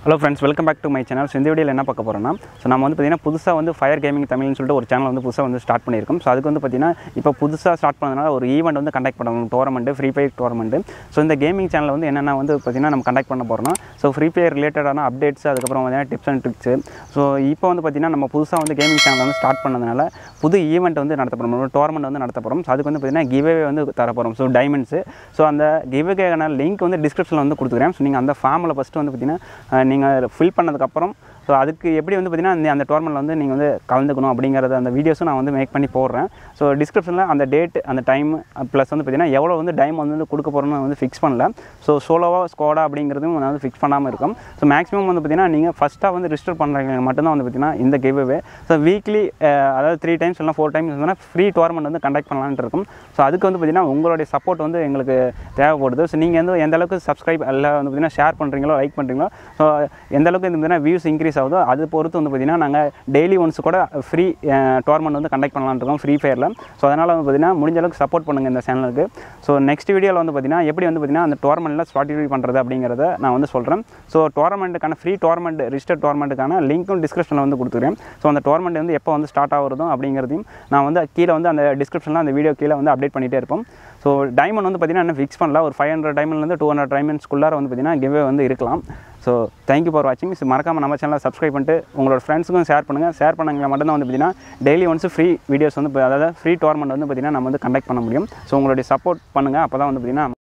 hello friends welcome back to my channel so இந்த வீடியோவில் என்ன பார்க்க போகிறோம்னா ஸோ நம்ம வந்து பார்த்தீங்கன்னா புதுசாக வந்து ஃபயர் கேமிங் தமிழ்னு சொல்லிட்டு ஒரு சேனல் வந்து புதுசாக வந்து ஸ்டார்ட் பண்ணியிருக்கோம் ஸோ அதுக்கு வந்து பார்த்தீங்கன்னா இப்போ புதுசாக ஸ்டார்ட் பண்ணதுனால ஒரு ஈவெண்ட் வந்து கண்டக்ட் பண்ணணும் tournament Free Fire tournament so இந்த கேமிங் சேனல் வந்து என்னென்ன வந்து பார்த்தீங்கன்னா நம்ம கண்டக்ட் பண்ண போகிறோம்னா ஸோ ஃப்ரீ ஃபயர் ரிலேட்டடான அப்டேட்ஸ் அதுக்கப்புறம் பார்த்தீங்கன்னா டிப்ஸ் அண்ட் ட்ரிக்ஸு ஸோ இப்போ வந்து பார்த்தீங்கன்னா நம்ம புதுசாக வந்து கேமிங் சேனல் வந்து ஸ்டார்ட் பண்ணதுனால புது ஈவெண்ட் வந்து நடத்த போகிறோம் டோர்னமெண்ட் வந்து நடத்த போகிறோம் ஸோ அதுக்கு வந்து பார்த்தீங்கன்னா கிவ்வே வந்து தர போகிறோம் ஸோ டைமண்ட்ஸு ஸோ அந்த கிவ்வேக்கான லிங்க் வந்து டிஸ்கிரிப்ஷனில் வந்து கொடுத்துக்கிறேன் ஸோ நீங்கள் அந்த ஃபார்மில் ஃபஸ்ட்டு வந்து பார்த்தீங்கன்னா நீங்கள் ஃபில் பண்ணதுக்கப்புறம் ஸோ அதுக்கு எப்படி வந்து பார்த்தீங்கன்னா அந்த- அந்த டோர்னமெண்ட்டில் வந்து நீங்கள் வந்து கலந்துக்கணும் அப்படிங்கிறத அந்த வீடியோஸும் நான் வந்து மேக் பண்ணி போடுறேன் ஸோ டிஸ்கிரிப்ஷனில் அந்த டேட் அந்த டைம் ப்ளஸ் வந்து பார்த்தீங்கன்னா எவ்வளோ வந்து டைம் வந்து கொடுக்க போகிறோம்னு வந்து ஃபிக்ஸ் பண்ணல ஸோ சோலோவாக ஸ்குவாடா அப்படிங்கிறதும் நான் வந்து ஃபிக்ஸ் பண்ணாமல் இருக்கும் ஸோ மேக்ஸிமம் வந்து பார்த்தீங்கன்னா நீங்கள் ஃபஸ்ட்டாக வந்து ரிஜிஸ்டர் பண்ணுறவங்க மட்டும்தான் வந்து பார்த்தீங்கன்னா இந்த கிவ்வே ஸோ வீக்லி அதாவது த்ரீ டைம்ஸ் இல்லைனா ஃபோர் டைம்ஸ் வந்து ஃப்ரீ டோர்னமெண்ட் வந்து கண்டக்ட் பண்ணலான்ட்டு இருக்கும் ஸோ அதுக்கு வந்து பார்த்தீங்கன்னா உங்களுடைய சப்போர்ட் வந்து எங்களுக்கு தேவைப்படுது ஸோ நீங்கள் வந்து எந்த அளவுக்கு சப்ஸ்கிரைப் இல்லை வந்து பார்த்தீங்கன்னா ஷேர் பண்ணுறீங்களோ லைக் பண்ணுறீங்களோ ஸோ எந்த அளவுக்கு வந்து பார்த்தீங்கன்னா வியூஸ் இன்க்ரீஸ் ஆகுதோ அது பொறுத்து வந்து பார்த்தீங்கன்னா நாங்கள் டெய்லி ஒன்ஸ் கூட ஃப்ரீ டோர்னமெண்ட் வந்து கண்டக்ட் பண்ணலாம்னு இருக்கோம் ஃப்ரீ ஃபயரில் ஸோ அதனால் வந்து பார்த்தீங்கன்னா முடிஞ்ச அளவுக்கு சப்போர்ட் பண்ணுங்கள் இந்த சேனலுக்கு ஸோ நெக்ஸ்ட் வீடியோவில் வந்து பார்த்தீங்கன்னா எப்படி வந்து பார்த்தீங்கன்னா அந்த டோர்னமெண்ட்டில் ஸ்பாட்டிஃபை பண்ணுறது அப்படிங்கிறத நான் வந்து சொல்கிறேன் ஸோ டோர்னமெண்ட்டுக்கான ஃப்ரீ டோர்னமெண்ட் ரிஜிஸ்டர் டோர்னமெண்ட்டுக்கான லிங்க்கும் டிஸ்கிரிப்ஷனில் வந்து கொடுத்துருக்கேன் ஸோ அந்த டோர்னமெண்ட் வந்து எப்போ வந்து ஸ்டார்ட் ஆகுறதும் அப்படிங்கிறதையும் நான் வந்து கீழே வந்து அந்த டிஸ்கிரிப்ஷனில் அந்த வீடியோ கீழே வந்து அப்டேட் பண்ணிகிட்டே இருப்போம் ஸோ டைமண்ட் வந்து பார்த்தீங்கன்னா இன்னும் ஃபிக்ஸ் பண்ணல ஒரு ஃபைவ் ஹண்ட்ரட் டைமண்ட்லேருந்து டூ ஹண்ட்ரட் டைமண்ட்ஸ்குள்ளார வந்து பார்த்தீங்கன்னா கிவ்வே வந்து இருக்கலாம் ஸோ தேங்க்யூ ஃபார் வாட்சிங் ஸோ மறக்காமல் நம்ம சேனலை சப்ஸ்கிரைப் பண்ணிட்டு உங்களோட ஃப்ரெண்ட்ஸுக்கும் ஷேர் பண்ணுங்கள் ஷேர் பண்ணவங்க மட்டும்தான் வந்து பார்த்தீங்கன்னா டெய்லி ஒன்ஸ் ஃப்ரீ வீடியோஸ் வந்து இப்ப அதாவது ஃப்ரீ டோர்னமெண்ட் வந்து பார்த்தீங்கன்னா நம்ம வந்து கண்டக்ட் பண்ண முடியும் ஸோ உங்களுடைய சப்போர்ட் பண்ணுங்கள் அப்போ தான் வந்து பார்த்தீங்கன்னா